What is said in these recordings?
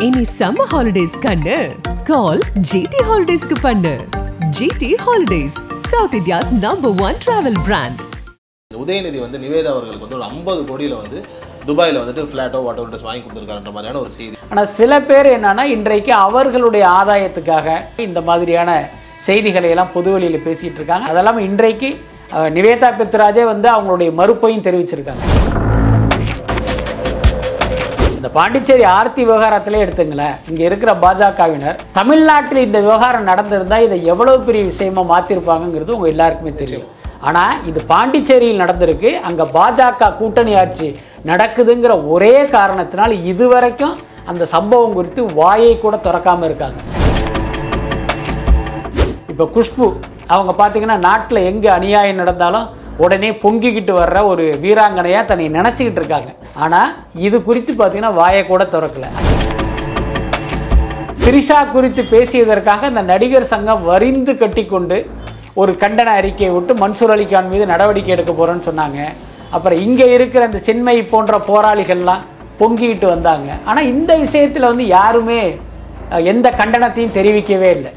இனி summer holidays கண்ணு கால் GT ஹாலிடேஸ்க்கு பண்ணு GT holidays south India's number one travel brand Udhayanidhi வந்து நிவேதா அவர்களுக்கு வந்து ஒரு ஐம்பது கோடியில் வந்து துபாயில் வந்துட்டு ஃப்ளாட்டோ வாட் எவர் ட்ரெஸ் வாங்கி கொடுத்துருக்காருன்ற மாதிரியான ஒரு செய்தி ஆனால் சில பேர் என்னன்னா இன்றைக்கு அவர்களுடைய ஆதாயத்துக்காக இந்த மாதிரியான செய்திகளை எல்லாம் பொதுவெளியில் பேசிட்டு இருக்காங்க அதெல்லாம் இன்றைக்கு அஹ், நிவேதா பெத்ராஜே வந்து அவங்களுடைய மறுப்பையும் தெரிவிச்சிருக்காங்க இந்த பாண்டிச்சேரி ஆர்த்தி விவகாரத்திலே எடுத்துங்களேன் இங்கே இருக்கிற பாஜகவினர் தமிழ்நாட்டில் இந்த விவகாரம் நடந்திருந்தா இதை எவ்வளவு பெரிய விஷயமா மாற்றிருப்பாங்கங்கிறது உங்கள் எல்லாருக்குமே தெரியும் ஆனால் இது பாண்டிச்சேரியில் நடந்திருக்கு அங்கே பாஜக கூட்டணி ஆட்சி நடக்குதுங்கிற ஒரே காரணத்தினால் இதுவரைக்கும் அந்த சம்பவம் குறித்து வாயை கூட திறக்காம இருக்காங்க இப்போ குஷ்பு அவங்க பார்த்தீங்கன்னா நாட்டில் எங்கே அநியாயம் நடந்தாலும் உடனே பொங்கிக்கிட்டு வர்ற ஒரு வீராங்கனையாக தன்னை நினச்சிக்கிட்டு இருக்காங்க ஆனால் இது குறித்து பார்த்தீங்கன்னா வாயை கூட திறக்கல திரிஷா குறித்து பேசியதற்காக இந்த நடிகர் சங்கம் வரிந்து கட்டிக்கொண்டு ஒரு கண்டன அறிக்கையை விட்டு மன்சூர் அலிகான் மீது நடவடிக்கை எடுக்க போகிறோன்னு சொன்னாங்க அப்புறம் இங்கே இருக்கிற இந்த சென்மை போன்ற போராளிகள்லாம் பொங்கிக்கிட்டு வந்தாங்க ஆனால் இந்த விஷயத்தில் வந்து யாருமே அஹ், எந்த கண்டனத்தையும் தெரிவிக்கவே இல்லை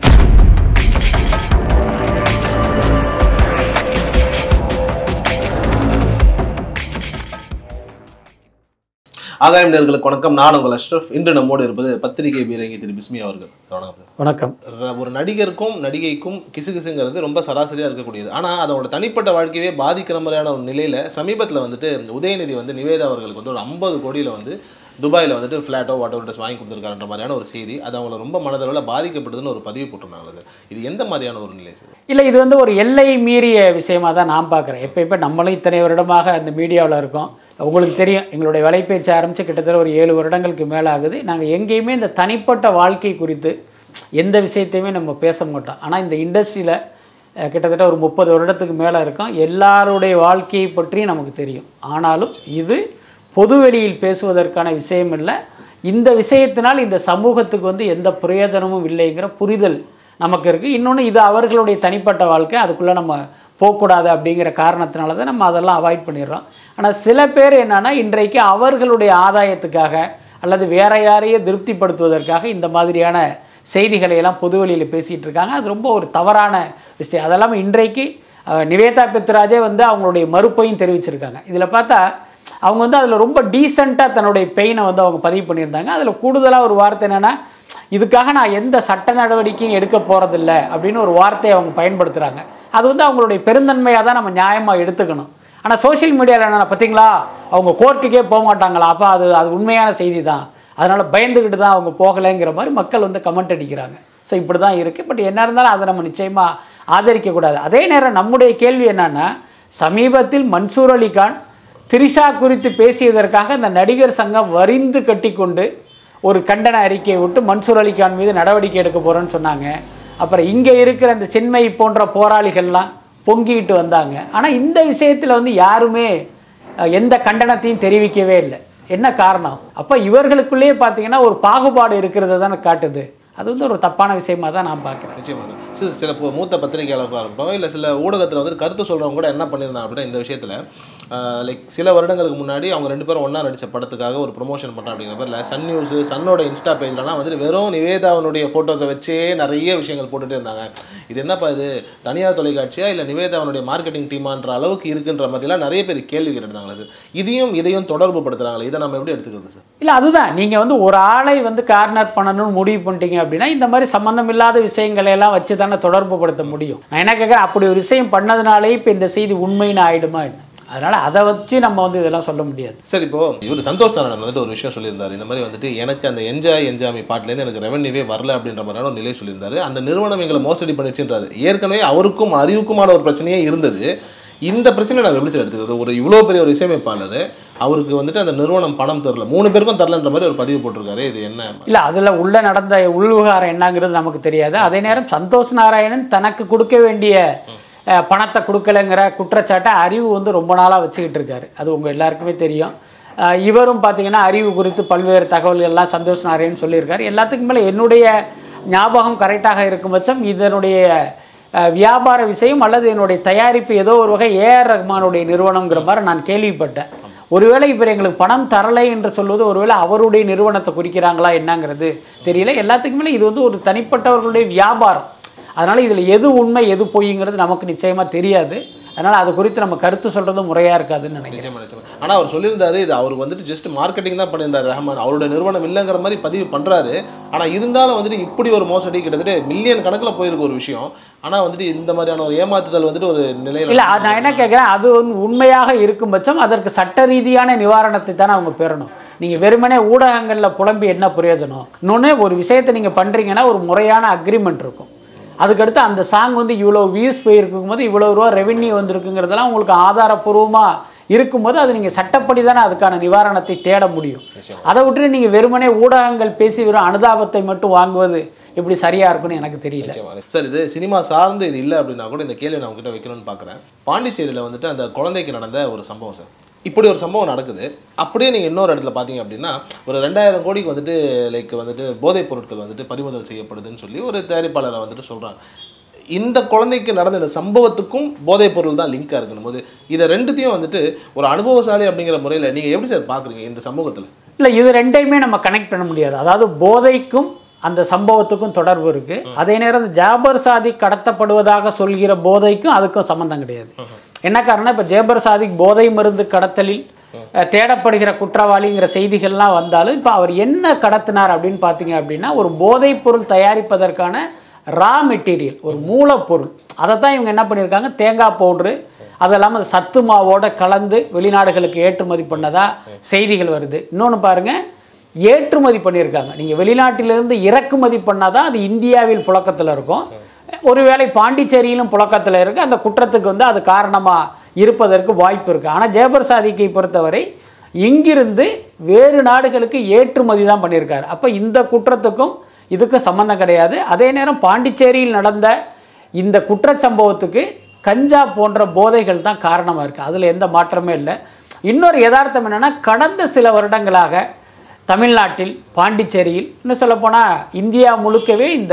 ஆகாயம் நேர்களுக்கு வணக்கம் நான் உங்கள் அஷ்ரஃப் இன்று நம்மோடு இருப்பது பத்திரிகை பீரங்கி திரு பிஸ்மி அவர்கள் வணக்கம் சார். வணக்கம் ர- ஒரு நடிகருக்கும் நடிகைக்கும் கிசுகிசுங்கிறது ரொம்ப சராசரியாக இருக்கக்கூடியது ஆனால் அதோட தனிப்பட்ட வாழ்க்கையே பாதிக்கிற மாதிரியான ஒரு நிலையில் சமீபத்தில் வந்துட்டு உதயநிதி வந்து நிவேதா அவர்களுக்கு வந்து ஒரு ஐம்பது கோடியில் வந்து துபாயில் வந்துட்டு ஃப்ளாட்டோ வாட் எவர் ட்ரெஸ் வாங்கி கொடுத்துருக்காருன்ற மாதிரியான ஒரு செய்தி அது அவங்கள ரொம்ப மனதளவில் பாதிக்கப்படுதுன்னு ஒரு பதிவு போட்டிருந்தாங்க சார் இது எந்த மாதிரியான ஒரு நிலை சார் இல்லை இது வந்து ஒரு எல்லை மீறிய விஷயமா தான் நான் பார்க்குறேன் எப்போ இப்போ நம்மளும் இத்தனை வருடமாக அந்த மீடியாவில் இருக்கோம் உங்களுக்கு தெரியும் எங்களுடைய வலைபேச்சு ஆரம்பித்து கிட்டத்தட்ட ஒரு ஏழு வருடங்களுக்கு மேலே ஆகுது நாங்கள் எங்கேயுமே இந்த தனிப்பட்ட வாழ்க்கை குறித்து எந்த விஷயத்தையுமே நம்ம பேச மாட்டோம் ஆனால் இந்த இண்டஸ்ட்ரியில் கிட்டத்தட்ட ஒரு முப்பது வருடத்துக்கு மேலே இருக்கோம் எல்லாருடைய வாழ்க்கையை பற்றியும் நமக்கு தெரியும் ஆனாலும் இது பொதுவெளியில் பேசுவதற்கான விஷயம் இல்லை இந்த விஷயத்தினால் இந்த சமூகத்துக்கு வந்து எந்த பிரயோஜனமும் இல்லைங்கிற புரிதல் நமக்கு இருக்குது இன்னொன்று இது அவர்களுடைய தனிப்பட்ட வாழ்க்கை அதுக்குள்ளே நம்ம போகக்கூடாது அப்படிங்கிற காரணத்தினால தான் நம்ம அதெல்லாம் அவாய்ட் பண்ணிடுறோம் ஆனால் சில பேர் என்னன்னா இன்றைக்கு அவர்களுடைய ஆதாயத்துக்காக அல்லது வேற யாரையே திருப்திப்படுத்துவதற்காக இந்த மாதிரியான செய்திகளை எல்லாம் பொதுவெளியில் பேசிகிட்டு இருக்காங்க அது ரொம்ப ஒரு தவறான விஷயம் அதெல்லாம் இன்றைக்கு அஹ், நிவேதா பெத்ராஜே வந்து அவங்களுடைய மறுப்பையும் தெரிவிச்சிருக்காங்க இதில் பார்த்தா அவங்க வந்து அதில் ரொம்ப டீசெண்டாக தன்னுடைய பெயினை வந்து அவங்க பதிவு பண்ணியிருந்தாங்க அதில் கூடுதலாக ஒரு வார்த்தை என்னென்னா இதுக்காக நான் எந்த சட்ட நடவடிக்கையும் எடுக்க போகிறதில்ல அப்படின்னு ஒரு வார்த்தையை அவங்க பயன்படுத்துகிறாங்க அது வந்து அவங்களுடைய பெருந்தன்மையாக தான் நம்ம நியாயமாக எடுத்துக்கணும் ஆனால் சோஷியல் மீடியாவில் என்ன பார்த்தீங்களா அவங்க கோர்ட்டுக்கே போக மாட்டாங்களா அப்போ அது அது உண்மையான செய்தி தான் அதனால் பயந்துக்கிட்டு தான் அவங்க போகலைங்கிற மாதிரி மக்கள் வந்து கமெண்ட் அடிக்கிறாங்க ஸோ இப்படி தான் இருக்குது பட் என்ன இருந்தாலும் அதை நம்ம நிச்சயமாக ஆதரிக்கக்கூடாது அதே நேரம் நம்முடைய கேள்வி என்னன்னா சமீபத்தில் மன்சூர் அலிகான் திரிஷா குறித்து பேசியதற்காக இந்த நடிகர் சங்கம் வரிந்து கட்டிக்கொண்டு ஒரு கண்டன அறிக்கையை விட்டு மன்சூர் அலிகான் மீது நடவடிக்கை எடுக்க போகிறோன்னு சொன்னாங்க அப்புறம் இங்கே இருக்கிற இந்த சென்மை போன்ற போராளிகள்லாம் பொங்கிக்கிட்டு வந்தாங்க ஆனால் இந்த விஷயத்தில் வந்து யாருமே அஹ், எந்த கண்டனத்தையும் தெரிவிக்கவே இல்லை என்ன காரணம் அப்போ இவர்களுக்குள்ளேயே பார்த்தீங்கன்னா ஒரு பாகுபாடு இருக்கிறது தானே காட்டுது அது வந்து ஒரு தப்பான விஷயமா தான் நான் பார்க்குறேன் நிச்சயமா சார் சில சில பு- மூத்த பத்திரிகையாளர்களாக இருக்கட்டும் இல்லை சில ஊடகத்தில் வந்து கருத்து சொல்கிறவங்க கூட என்ன பண்ணியிருந்தாங்க அப்படின்னா இந்த விஷயத்தில் லைக் சில வருடங்களுக்கு முன்னாடி அவங்க ரெண்டு பேரும் ஒன்றா நடித்த படத்துக்காக ஒரு ப்ரொமோஷன் பண்ண அப்படிங்கிற பேரில் சன் நியூஸ் சன்னோட இன்ஸ்டா பேஜ்லலாம் வந்துட்டு வெறும் நிவேதாவனுடைய ஃபோட்டோஸை வச்சே நிறைய விஷயங்கள் போட்டுட்டே இருந்தாங்க இது என்னப்பா இது தனியார் தொலைக்காட்சியா இல்லை நிவேதாவனுடைய மார்க்கெட்டிங் டீமான்ற அளவுக்கு இருக்குன்ற மாதிரிலாம் நிறைய பேர் கேள்வி கேட்டுருந்தாங்களே சார் இதையும் இதையும் தொடர்பு படுத்துறாங்களே இதை நம்ம எப்படி எடுத்துக்கிறது சார் இல்லை அதுதான் நீங்கள் வந்து ஒரு ஆளை வந்து கார்னர் பண்ணணும்னு முடிவு பண்ணிட்டீங்க அப்படின்னா இந்த மாதிரி சம்மந்தம் இல்லாத விஷயங்களை எல்லாம் வச்சு தானே தொடர்பு படுத்த முடியும் நான் என்ன கேட்குறேன் அப்படி ஒரு விஷயம் பண்ணதுனாலே இப்போ இந்த செய்தி உண்மைன்னு ஆயிடுமா என்ன அதனால் அதை வச்சு நம்ம வந்து இதெல்லாம் சொல்ல முடியாது சரி இப்போ இவர் சந்தோஷ் தானன் வந்துட்டு ஒரு விஷயம் சொல்லியிருந்தாரு இந்த மாதிரி வந்துட்டு எனக்கு அந்த என்ஜாய் என்ஜாமி பாட்டிலேருந்து எனக்கு ரெவன்யூவே வரல அப்படின்ற மாதிரியான ஒரு நிலை சொல்லியிருந்தாரு அந்த நிறுவனம் எங்களை மோசடி பண்ணிடுச்சுன்றாரு ஏற்கனவே அவருக்கும் அறிவுக்குமான ஒரு பிரச்சனையே இருந்தது இந்த பிரச்சனை நான் எப்படி சார் எடுத்துக்கிறது ஒரு இவ்வளோ பெரிய ஒரு இசையமைப்பாளர் அவருக்கு வந்துட்டு அந்த நிறுவனம் பணம் தரல மூணு பேருக்கும் தரலன்ற மாதிரி ஒரு பதிவு போட்டிருக்காரு இது என்ன இல்லை அதில் உள்ள நடந்த உள்விவகாரம் என்னங்கிறது நமக்கு தெரியாது அதே நேரம் சந்தோஷ் நாராயணன் தனக்கு கொடுக்க வேண்டிய அஹ், பணத்தை கொடுக்கலைங்கிற குற்றச்சாட்டை அறிவு வந்து ரொம்ப நாளாக வச்சுக்கிட்டு இருக்காரு அது உங்கள் எல்லாருக்குமே தெரியும் அஹ், இவரும் பார்த்தீங்கன்னா அறிவு குறித்து பல்வேறு தகவல்கள்லாம் சந்தோஷ் நாராயணன் சொல்லியிருக்காரு எல்லாத்துக்கும் மேலே என்னுடைய ஞாபகம் கரெக்டாக இருக்கும் பட்சம் இதனுடைய அஹ், வியாபார விஷயம் அல்லது என்னுடைய தயாரிப்பு ஏதோ ஒரு வகை ஏஆர் ரஹ்மானுடைய நிறுவனங்கிற மாதிரி நான் கேள்விப்பட்டேன் ஒருவேளை இவர் எங்களுக்கு பணம் தரலை என்று சொல்வது ஒருவேளை அவருடைய நிறுவனத்தை குறிக்கிறாங்களா என்னங்கிறது தெரியல எல்லாத்துக்கும் மேலே இது வந்து ஒரு தனிப்பட்டவர்களுடைய வியாபாரம் அதனால் இதில் எது உண்மை எது பொய்ங்கிறது நமக்கு நிச்சயமாக தெரியாது அதனால் அது குறித்து நம்ம கருத்து சொல்கிறது முறையாக இருக்காதுன்னு நினைக்கிறேன் நிச்சயமா நிச்சயமா ஆனால் அவர் சொல்லியிருந்தாரு இது அவருக்கு வந்துட்டு ஜஸ்ட் மார்க்கெட்டிங் தான் பண்ணியிருந்தாரு ரஹ்மான் அவரோட நிறுவனம் இல்லைங்கிற மாதிரி பதிவு பண்ணுறாரு ஆனால் இருந்தாலும் வந்துட்டு இப்படி ஒரு மோசடி கிட்டத்தட்ட மில்லியன் கணக்கில் போயிருக்க ஒரு விஷயம் ஆனால் வந்துட்டு இந்த மாதிரியான ஒரு ஏமாத்துதல் வந்துட்டு ஒரு நிலையில் இல்லை அது நான் என்ன கேட்குறேன் அது வந்து உண்மையாக இருக்கும் பட்சம் அதற்கு சட்ட ரீதியான நிவாரணத்தை தானே அவங்க பெறணும் நீங்கள் வெறுமனே ஊடகங்களில் புலம்பி என்ன பிரயோஜனம் இன்னொன்று ஒரு விஷயத்தை நீங்கள் பண்ணுறீங்கன்னா ஒரு முறையான அக்ரிமெண்ட் இருக்கும் அதுக்கடுத்து அந்த சாங் வந்து இவ்வளோ வியூஸ் போயிருக்கும் போது இவ்வளோ ரூபா ரெவென்யூ வந்திருக்குங்கிறதெல்லாம் உங்களுக்கு ஆதாரப்பூர்வமாக இருக்கும்போது அது நீங்கள் சட்டப்படி தானே அதுக்கான நிவாரணத்தை தேட முடியும் அதை விட்டுட்டு நீங்கள் வெறுமனே ஊடகங்கள் பேசி வெறும் அனுதாபத்தை மட்டும் வாங்குவது எப்படி சரியாக இருக்கும்னு எனக்கு தெரியல நிச்சயமா. சார் இது சினிமா சார்ந்து இது இல்லை அப்படின்னா கூட இந்த கேள்வி நான் உங்ககிட்ட வைக்கணும்னு பார்க்குறேன் பாண்டிச்சேரியில் வந்துட்டு அந்த குழந்தைக்கு நடந்த ஒரு சம்பவம் சார் இப்படி ஒரு சம்பவம் நடக்குது அப்படியே நீங்கள் இன்னொரு இடத்துல பார்த்தீங்க அப்படின்னா ஒரு ரெண்டாயிரம் கோடிக்கு வந்துட்டு லைக் வந்துட்டு போதைப் பொருட்கள் வந்துட்டு பறிமுதல் செய்யப்படுதுன்னு சொல்லி ஒரு தயாரிப்பாளரை வந்துட்டு சொல்கிறாங்க இந்த குழந்தைக்கு நடந்த இந்த சம்பவத்துக்கும் போதைப் பொருள் தான் லிங்காக இருக்கணும் போது இதை ரெண்டுத்தையும் வந்துட்டு ஒரு அனுபவசாலி அப்படிங்கிற முறையில் நீங்கள் எப்படி சார் பார்க்குறீங்க இந்த சமூகத்தில் இல்லை இது ரெண்டையுமே நம்ம கனெக்ட் பண்ண முடியாது அதாவது போதைக்கும் அந்த சம்பவத்துக்கும் தொடர்பு இருக்கு அதே நேரம் இந்த ஜாபர் சாதிக் கடத்தப்படுவதாக சொல்கிற போதைக்கும் அதுக்கும் சம்மந்தம் கிடையாது என்ன காரணம் இப்போ ஜேபர் சாதிக் போதை மருந்து கடத்தலில் அஹ், தேடப்படுகிற குற்றவாளிங்கிற செய்திகள்லாம் வந்தாலும் இப்போ அவர் என்ன கடத்தினார் அப்படின்னு பார்த்தீங்க அப்படின்னா ஒரு போதைப் பொருள் தயாரிப்பதற்கான ரா மெட்டீரியல் ஒரு மூலப்பொருள் அதை தான் இவங்க என்ன பண்ணியிருக்காங்க தேங்காய் பவுட்ரு அது இல்லாமல் அந்த சத்து மாவோட கலந்து வெளிநாடுகளுக்கு ஏற்றுமதி பண்ணதா செய்திகள் வருது இன்னொன்று பாருங்க ஏற்றுமதி பண்ணியிருக்காங்க நீங்கள் வெளிநாட்டிலிருந்து இறக்குமதி பண்ணாதான் அது இந்தியாவில் புழக்கத்தில் இருக்கும் ஒருவேளை பாண்டிச்சேரியிலும் புழக்கத்தில் இருக்குது அந்த குற்றத்துக்கு வந்து அது காரணமாக இருப்பதற்கு வாய்ப்பு இருக்குது ஆனால் ஜேபர் சாதிக்கை பொறுத்தவரை இங்கிருந்து வேறு நாடுகளுக்கு ஏற்றுமதி தான் பண்ணியிருக்காரு அப்போ இந்த குற்றத்துக்கும் இதுக்கும் சம்மந்தம் கிடையாது அதே நேரம் பாண்டிச்சேரியில் நடந்த இந்த குற்றச்சம்பவத்துக்கு கஞ்சா போன்ற போதைகள் தான் காரணமாக இருக்குது அதில் எந்த மாற்றமே இல்லை இன்னொரு யதார்த்தம் என்னென்னா கடந்த சில வருடங்களாக தமிழ்நாட்டில் பாண்டிச்சேரியில் இன்னும் சொல்லப்போனால் இந்தியா முழுக்கவே இந்த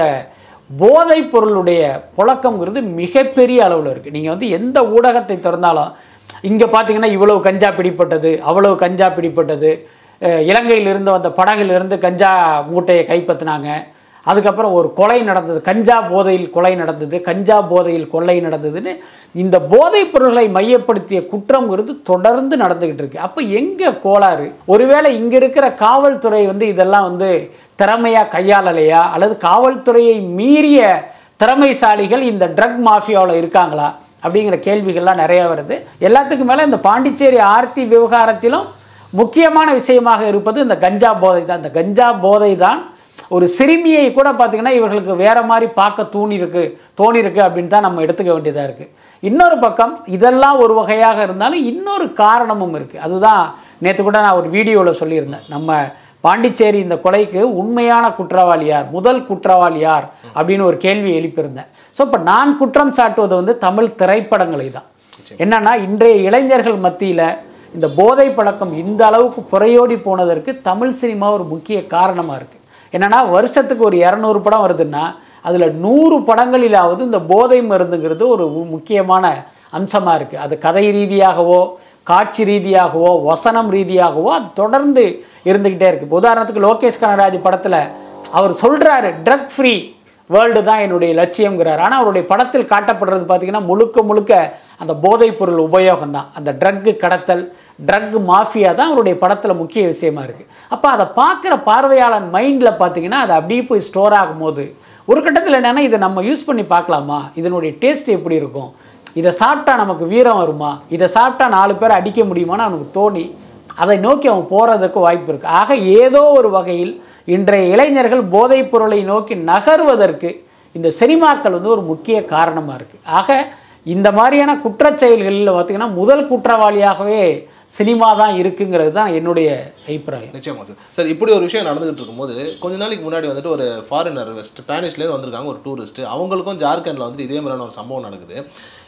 போதைப் பொருளுடைய புழக்கங்கிறது மிகப்பெரிய அளவில் இருக்குது நீங்கள் வந்து எந்த ஊடகத்தை திறந்தாலும் இங்கே பார்த்தீங்கன்னா இவ்வளவு கஞ்சா பிடிப்பட்டது அவ்வளவு கஞ்சா பிடிப்பட்டது அஹ் இலங்கையிலிருந்து வந்த படகிலிருந்து கஞ்சா மூட்டையை கைப்பற்றினாங்க அதுக்கப்புறம் ஒரு கொலை நடந்தது கஞ்சா போதையில் கொலை நடந்தது கஞ்சா போதையில் கொள்ளை நடந்ததுன்னு இந்த போதைப் பொருள்களை மையப்படுத்திய குற்றம்ங்கிறது தொடர்ந்து நடந்துக்கிட்டு இருக்கு அப்போ எங்கே கோளாறு ஒருவேளை இங்கே இருக்கிற காவல்துறை வந்து இதெல்லாம் வந்து திறமையாக கையாளலையா அல்லது காவல்துறையை மீறிய திறமைசாலிகள் இந்த ட்ரக் மாஃபியாவில் இருக்காங்களா அப்படிங்கிற கேள்விகள்லாம் நிறைய வருது எல்லாத்துக்கும் மேலே இந்த பாண்டிச்சேரி ஆர்த்தி விவகாரத்திலும் முக்கியமான விஷயமாக இருப்பது இந்த கஞ்சா போதை தான் இந்த கஞ்சா போதை தான் ஒரு சிறுமியை கூட பார்த்தீங்கன்னா இவர்களுக்கு வேற மாதிரி பார்க்க தூணிருக்கு தோணிருக்கு அப்படின்னு தான் நம்ம எடுத்துக்க வேண்டியதாக இருக்குது இன்னொரு பக்கம் இதெல்லாம் ஒரு வகையாக இருந்தாலும் இன்னொரு காரணமும் இருக்குது அதுதான் நேற்று கூட நான் ஒரு வீடியோவில் சொல்லியிருந்தேன் நம்ம பாண்டிச்சேரி இந்த கொலைக்கு உண்மையான குற்றவாளி யார் முதல் குற்றவாளி யார் அப்படின்னு ஒரு கேள்வி எழுப்பியிருந்தேன் ஸோ இப்போ நான் குற்றம் சாட்டுவது வந்து தமிழ் திரைப்படங்களை தான் என்னன்னா இன்றைய இளைஞர்கள் மத்தியில் இந்த போதை பழக்கம் இந்த அளவுக்கு புறையோடி போனதற்கு தமிழ் சினிமா ஒரு முக்கிய காரணமாக இருக்குது என்னன்னா வருஷத்துக்கு ஒரு இரநூறு படம் வருதுன்னா அதில் நூறு படங்களிலாவது இந்த போதை மருந்துங்கிறது ஒரு உ- முக்கியமான அம்சமாக இருக்குது அது கதை ரீதியாகவோ காட்சி ரீதியாகவோ வசனம் ரீதியாகவோ அது தொடர்ந்து இருந்துக்கிட்டே இருக்குது இப்போ உதாரணத்துக்கு லோகேஷ் கனராஜ் படத்தில் அவர் சொல்கிறாரு ட்ரக் ஃப்ரீ வேர்ல்டு தான் என்னுடைய லட்சியம்ங்கிறார் ஆனால் அவருடைய படத்தில் காட்டப்படுறது பார்த்தீங்கன்னா முழுக்க முழுக்க அந்த போதைப் பொருள் உபயோகம் தான் அந்த ட்ரக்கு கடத்தல் ட்ரக் மாஃபியா தான் அவருடைய படத்தில் முக்கிய விஷயமா இருக்குது அப்போ அதை பார்க்குற பார்வையாளன் மைண்டில் பார்த்தீங்கன்னா அது அப்படியே போய் ஸ்டோர் ஆகும்போது ஒரு கட்டத்தில் என்னென்னா இதை நம்ம யூஸ் பண்ணி பார்க்கலாமா இதனுடைய டேஸ்ட் எப்படி இருக்கும் இதை சாப்பிட்டா நமக்கு வீரம் வருமா இதை சாப்பிட்டா நாலு பேரை அடிக்க முடியுமான்னு அவனுக்கு தோணி அதை நோக்கி அவன் போகிறதுக்கு வாய்ப்பு இருக்குது ஆக ஏதோ ஒரு வகையில் இன்றைய இளைஞர்கள் போதைப் பொருளை நோக்கி நகர்வதற்கு இந்த சினிமாக்கள் வந்து ஒரு முக்கிய காரணமாக இருக்குது ஆக இந்த மாதிரியான குற்றச் செயல்களில் பார்த்திங்கன்னா முதல் குற்றவாளியாகவே சினிமா தான் இருக்குங்கிறது தான் என்னுடைய அபிப்பிராயம் நிச்சயமா சார் சார் இப்படி ஒரு விஷயம் நடந்துகிட்டு இருக்கும்போது கொஞ்ச நாளைக்கு முன்னாடி வந்துட்டு ஒரு ஃபாரினர் வெஸ்ட் ஸ்பானிஷ்லேருந்து வந்திருக்காங்க ஒரு டூரிஸ்ட் அவங்களுக்கும் ஜார்க்கண்டில் வந்துட்டு இதே மாதிரியான ஒரு சம்பவம் நடக்குது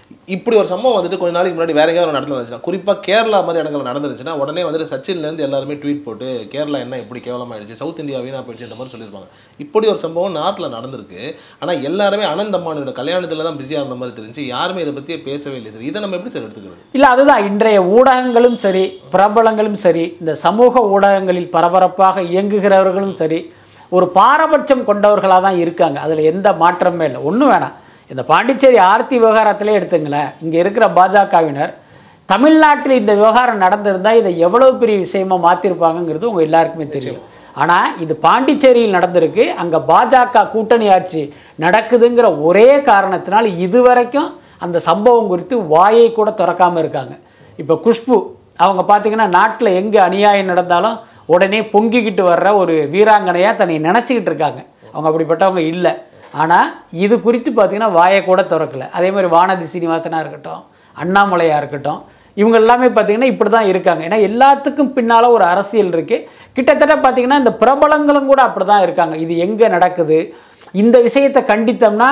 இப்படி ஒரு சம்பவம் வந்துட்டு கொஞ்ச நாளைக்கு முன்னாடி வேற எங்கேயாவது ஒரு இடத்துல நடந்துச்சுன்னா குறிப்பாக கேரளா மாதிரி இடங்கள் நடந்துருச்சுன்னா உடனே வந்துட்டு சச்சின்லேருந்து எல்லாருமே ட்வீட் போட்டு கேரளா என்ன இப்படி கேவலமாயிடுச்சு சவுத் இந்தியா வீணா போயிடுச்சுன்ற மாதிரி சொல்லியிருப்பாங்க இப்படி ஒரு சம்பவம் நாட்டில் நடந்திருக்கு ஆனால் எல்லாருமே அனந்த் அம்மானியோட கல்யாணத்தில் தான் பிஸியாக இருந்த மாதிரி தெரிஞ்சு யாருமே இதை பற்றியே பேசவே இல்லை சார் இதை நம்ம எப்படி சார் எடுத்துக்கிறது இல்லை அதுதான் இன்றைய ஊடகங்களும் சரி பிரபலங்களும் சரி இந்த சமூக ஊடகங்களில் பரபரப்பாக இயங்குகிறவர்களும் சரி ஒரு பாரபட்சம் கொண்டவர்களாக தான் இருக்காங்க அதில் எந்த மாற்றமே இல்லை ஒன்றும் வேணாம் இந்த பாண்டிச்சேரி ஆர்த்தி விவகாரத்திலே எடுத்துங்களேன் இங்கே இருக்கிற பாஜகவினர் தமிழ்நாட்டில் இந்த விவகாரம் நடந்திருந்தால் இதை எவ்வளோ பெரிய விஷயமா மாற்றிருப்பாங்கங்கிறது உங்கள் எல்லாருக்குமே தெரியும் ஆனால் இது பாண்டிச்சேரியில் நடந்திருக்கு அங்கே பாஜக கூட்டணி ஆட்சி நடக்குதுங்கிற ஒரே காரணத்தினால் இதுவரைக்கும் அந்த சம்பவம் குறித்து வாயை கூட திறக்காமல் இருக்காங்க இப்போ குஷ்பு அவங்க பார்த்தீங்கன்னா நாட்டில் எங்கே அநியாயம் நடந்தாலும் உடனே பொங்கிக்கிட்டு வர்ற ஒரு வீராங்கனையாக தன்னை நினச்சிக்கிட்டு இருக்காங்க அவங்க அப்படிப்பட்டவங்க இல்லை ஆனால் இது குறித்து பார்த்தீங்கன்னா வாயை கூட திறக்கல அதே மாதிரி வானதி சீனிவாசனாக இருக்கட்டும் அண்ணாமலையாக இருக்கட்டும் இவங்க எல்லாமே பார்த்தீங்கன்னா இப்படி தான் இருக்காங்க ஏன்னா எல்லாத்துக்கும் பின்னால் ஒரு அரசியல் இருக்குது கிட்டத்தட்ட பார்த்தீங்கன்னா இந்த பிரபலங்களும் கூட அப்படி தான் இருக்காங்க இது எங்கே நடக்குது இந்த விஷயத்தை கண்டித்தோம்னா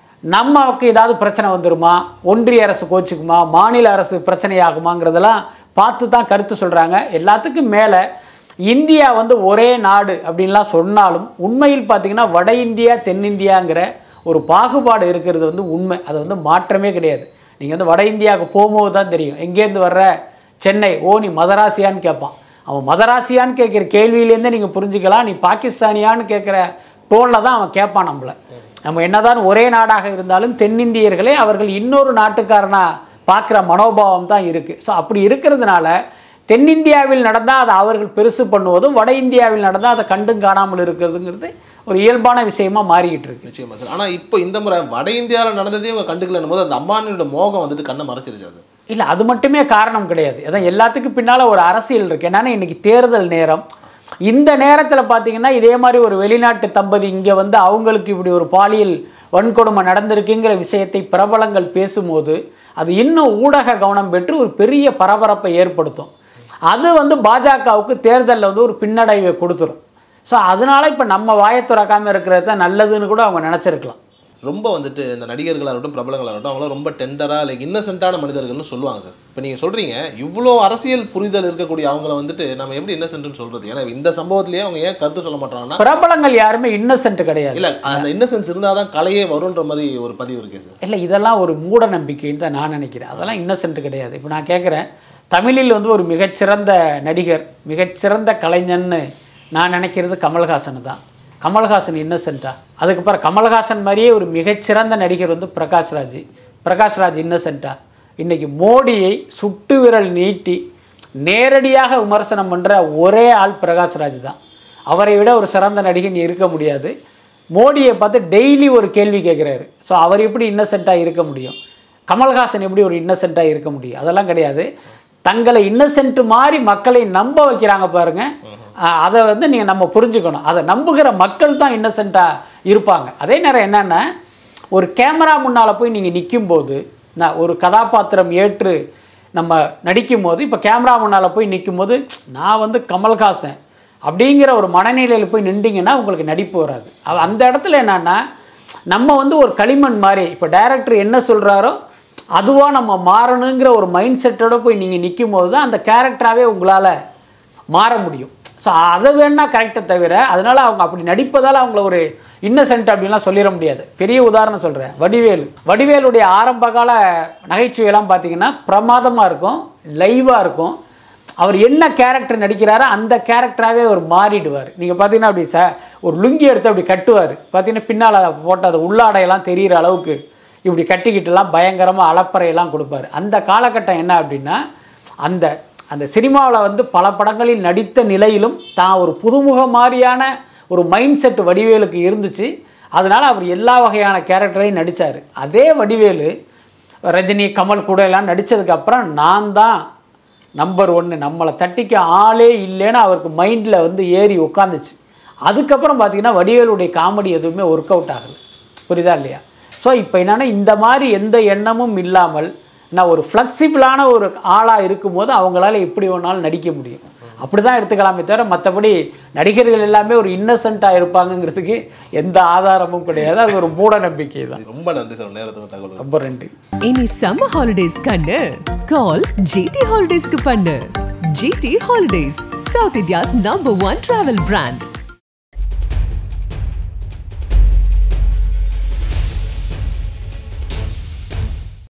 நமக்கு ஏதாவது பிரச்சனை வந்துருமா ஒன்றிய அரசு கோச்சுக்குமா மாநில அரசு பிரச்சனையாகுமாங்கிறதெல்லாம் பார்த்து தான் கருத்து சொல்கிறாங்க எல்லாத்துக்கும் மேலே இந்தியா வந்து ஒரே நாடு அப்படின்லாம் சொன்னாலும் உண்மையில் பார்த்தீங்கன்னா வட இந்தியா தென்னிந்தியாங்கிற ஒரு பாகுபாடு இருக்கிறது வந்து உண்மை அது வந்து மாற்றமே கிடையாது நீங்கள் வந்து வட இந்தியாவுக்கு போகும்போது தான் தெரியும் எங்கேருந்து வர்ற சென்னை ஓ நீ மதராசியான்னு கேட்பான் அவன் மதராசியான்னு கேட்குற கேள்வியிலேருந்தே நீங்கள் புரிஞ்சுக்கலாம் நீ பாகிஸ்தானியான்னு கேட்குற டோனில் தான் அவன் கேட்பான் நம்மளை நம்ம என்னதான் ஒரே நாடாக இருந்தாலும் தென்னிந்தியர்களே அவர்கள் இன்னொரு நாட்டுக்காரனா பார்க்குற மனோபாவம் தான் இருக்குது ஸோ அப்படி இருக்கிறதுனால தென்னிந்தியாவில் நடந்தால் அதை அவர்கள் பெருசு பண்ணுவதும் வட இந்தியாவில் நடந்தால் அதை கண்டும் காணாமல் இருக்கிறதுங்கிறது ஒரு இயல்பான விஷயமா மாறிக்கிட்டு இருக்கு நிச்சயமா சார் ஆனால் இப்போ இந்த முறை வட இந்தியாவில் நடந்ததே இவங்க கண்டுக்கலன்னும் போது அந்த அம்மானியோட மோகம் வந்துட்டு கண்ணை மறைச்சிருச்சா சார் இல்லை அது மட்டுமே காரணம் கிடையாது அதான் எல்லாத்துக்கும் பின்னால் ஒரு அரசியல் இருக்குது என்னன்னா இன்னைக்கு தேர்தல் நேரம் இந்த நேரத்தில் பார்த்தீங்கன்னா இதே மாதிரி ஒரு வெளிநாட்டு தம்பதி இங்கே வந்து அவங்களுக்கு இப்படி ஒரு பாலியல் வன்கொடுமை நடந்திருக்குங்கிற விஷயத்தை பிரபலங்கள் பேசும்போது அது இன்னும் ஊடக கவனம் பெற்று ஒரு பெரிய பரபரப்பை ஏற்படுத்தும் அது வந்து பாஜகவுக்கு தேர்தலில் வந்து ஒரு பின்னடைவை கொடுத்துரும் ஸோ அதனால இப்போ நம்ம வாயை திறக்காம இருக்கிறது தான் நல்லதுன்னு கூட அவங்க நினச்சிருக்கலாம் ரொம்ப வந்துட்டு இந்த நடிகர்களாக இருக்கட்டும் பிரபலங்களாக இருக்கட்டும் அவங்களாம் ரொம்ப டெண்டராக லைக் இன்னசென்ட்டான மனிதர்கள்னு சொல்லுவாங்க சார் இப்போ நீங்கள் சொல்கிறீங்க இவ்வளோ அரசியல் புரிதல் இருக்கக்கூடிய அவங்கள வந்துட்டு நம்ம எப்படி இன்னசென்ட்னு சொல்கிறது ஏன்னா இந்த சம்பவத்திலேயே அவங்க ஏன் கருத்து சொல்ல மாட்டாங்கன்னா பிரபலங்கள் யாருமே இன்னசென்ட் கிடையாது இல்லை அந்த இன்னசென்ஸ் இருந்தால் தான் கலையே வரும்ன்ற மாதிரி ஒரு பதிவு இருக்கே சார் இல்லை இதெல்லாம் ஒரு மூட நம்பிக்கைன்னு தான் நான் நினைக்கிறேன் அதெல்லாம் இன்னசென்ட் கிடையாது இப்போ நான் கேட்குறேன் தமிழில் வந்து ஒரு மிகச்சிறந்த நடிகர் மிகச்சிறந்த கலைஞன்னு நான் நினைக்கிறது கமல்ஹாசன் தான் கமல்ஹாசன் இன்னசென்ட்டா அதுக்கப்புறம் கமல்ஹாசன் மாதிரியே ஒரு மிகச்சிறந்த நடிகர் வந்து பிரகாஷ்ராஜ் பிரகாஷ்ராஜ் இன்னசென்ட்டா இன்னைக்கு மோடியை சுட்டு விரல் நீட்டி நேரடியாக விமர்சனம் பண்ணுற ஒரே ஆள் பிரகாஷ்ராஜ் தான் அவரை விட ஒரு சிறந்த நடிகன் இருக்க முடியாது மோடியை பார்த்து டெய்லி ஒரு கேள்வி கேட்குறாரு ஸோ அவர் எப்படி இன்னசென்ட்டாக இருக்க முடியும் கமல்ஹாசன் எப்படி ஒரு இன்னசென்ட்டாக இருக்க முடியும் அதெல்லாம் கிடையாது தங்களை இன்னசென்ட் மாதிரி மக்களை நம்ப வைக்கிறாங்க பாருங்க அஹ் அதை வந்து நீங்கள் நம்ம புரிஞ்சுக்கணும் அதை நம்புகிற மக்கள் தான் இன்னசென்ட்டாக இருப்பாங்க அதே நேரம் என்னென்னா ஒரு கேமரா முன்னால் போய் நீங்கள் நிற்கும்போது நான் ஒரு கதாபாத்திரம் ஏற்று நம்ம நடிக்கும்போது இப்போ கேமரா முன்னால் போய் நிற்கும்போது நான் வந்து கமல்ஹாசன் அப்படிங்கிற ஒரு மனநிலையில் போய் நின்றீங்கன்னா உங்களுக்கு நடிப்பு வராது அவ- அந்த இடத்துல என்னன்னா நம்ம வந்து ஒரு களிமண் மாதிரி இப்போ டைரக்டர் என்ன சொல்கிறாரோ அதுவாக நம்ம மாறணுங்கிற ஒரு மைண்ட் செட்டோட போய் நீங்கள் நிற்கும் போது தான் அந்த கேரக்டராகவே உங்களால் மாற முடியும் ஸோ அதை வேணா கரெக்டை தவிர அதனால் அவங்க அப்படி நடிப்பதால் அவங்கள ஒரு இன்னசென்ட் அப்படின்லாம் சொல்லிட முடியாது பெரிய உதாரணம் சொல்கிறேன் வடிவேலு வடிவேலுடைய ஆரம்பகால நகைச்சுவையெல்லாம் பார்த்தீங்கன்னா பிரமாதமாக இருக்கும் லைவாக இருக்கும் அவர் என்ன கேரக்டர் நடிக்கிறாரோ அந்த கேரக்டராகவே அவர் மாறிடுவார் நீங்கள் பார்த்தீங்கன்னா அப்படி சார் ஒரு லுங்கி எடுத்து அப்படி கட்டுவார் பார்த்தீங்கன்னா பின்னால் போட்ட அந்த உள்ளாடையெல்லாம் தெரிகிற அளவுக்கு இப்படி கட்டிக்கிட்டுலாம் பயங்கரமாக அலப்பறையெல்லாம் கொடுப்பாரு அந்த காலகட்டம் என்ன அப்படின்னா அந்த அந்த சினிமாவில் வந்து பல படங்களில் நடித்த நிலையிலும் தான் ஒரு புதுமுக மாதிரியான ஒரு மைண்ட் செட் வடிவேலுக்கு இருந்துச்சு அதனால் அவர் எல்லா வகையான கேரக்டரையும் நடித்தார் அதே வடிவேலு ரஜினி கமல் கூட எல்லாம் நடித்ததுக்கப்புறம் நான் தான் நம்பர் ஒன்று நம்மளை தட்டிக்க ஆளே இல்லைன்னு அவருக்கு மைண்டில் வந்து ஏறி உட்காந்துச்சு அதுக்கப்புறம் பார்த்தீங்கன்னா வடிவேலுடைய காமெடி எதுவுமே ஒர்க் அவுட் ஆகலை புரியுதா இல்லையா ஸோ இப்போ என்னென்னா இந்த மாதிரி எந்த எண்ணமும் இல்லாமல் நான் ஒரு ஃப்ளெக்சிபிளான ஒரு ஆளாக இருக்கும்போது அவங்களால எப்படி வேணாலும் நடிக்க முடியும் அப்படி தான் எடுத்துக்கலாமே தவிர மற்றபடி நடிகர்கள் எல்லாமே ஒரு இன்னசென்ட்டாக இருப்பாங்கங்கிறதுக்கு எந்த ஆதாரமும் கிடையாது அது ஒரு மூட நம்பிக்கை தான் ரொம்ப நன்றி சார் நேரத்துக்கு தகவல் ரொம்ப நன்றி இனி சம்மர் ஹாலிடேஸ் கண்ணு கால் ஜிடி ஹாலிடேஸ்க்கு பண்ணு GT holidays south India's number one travel brand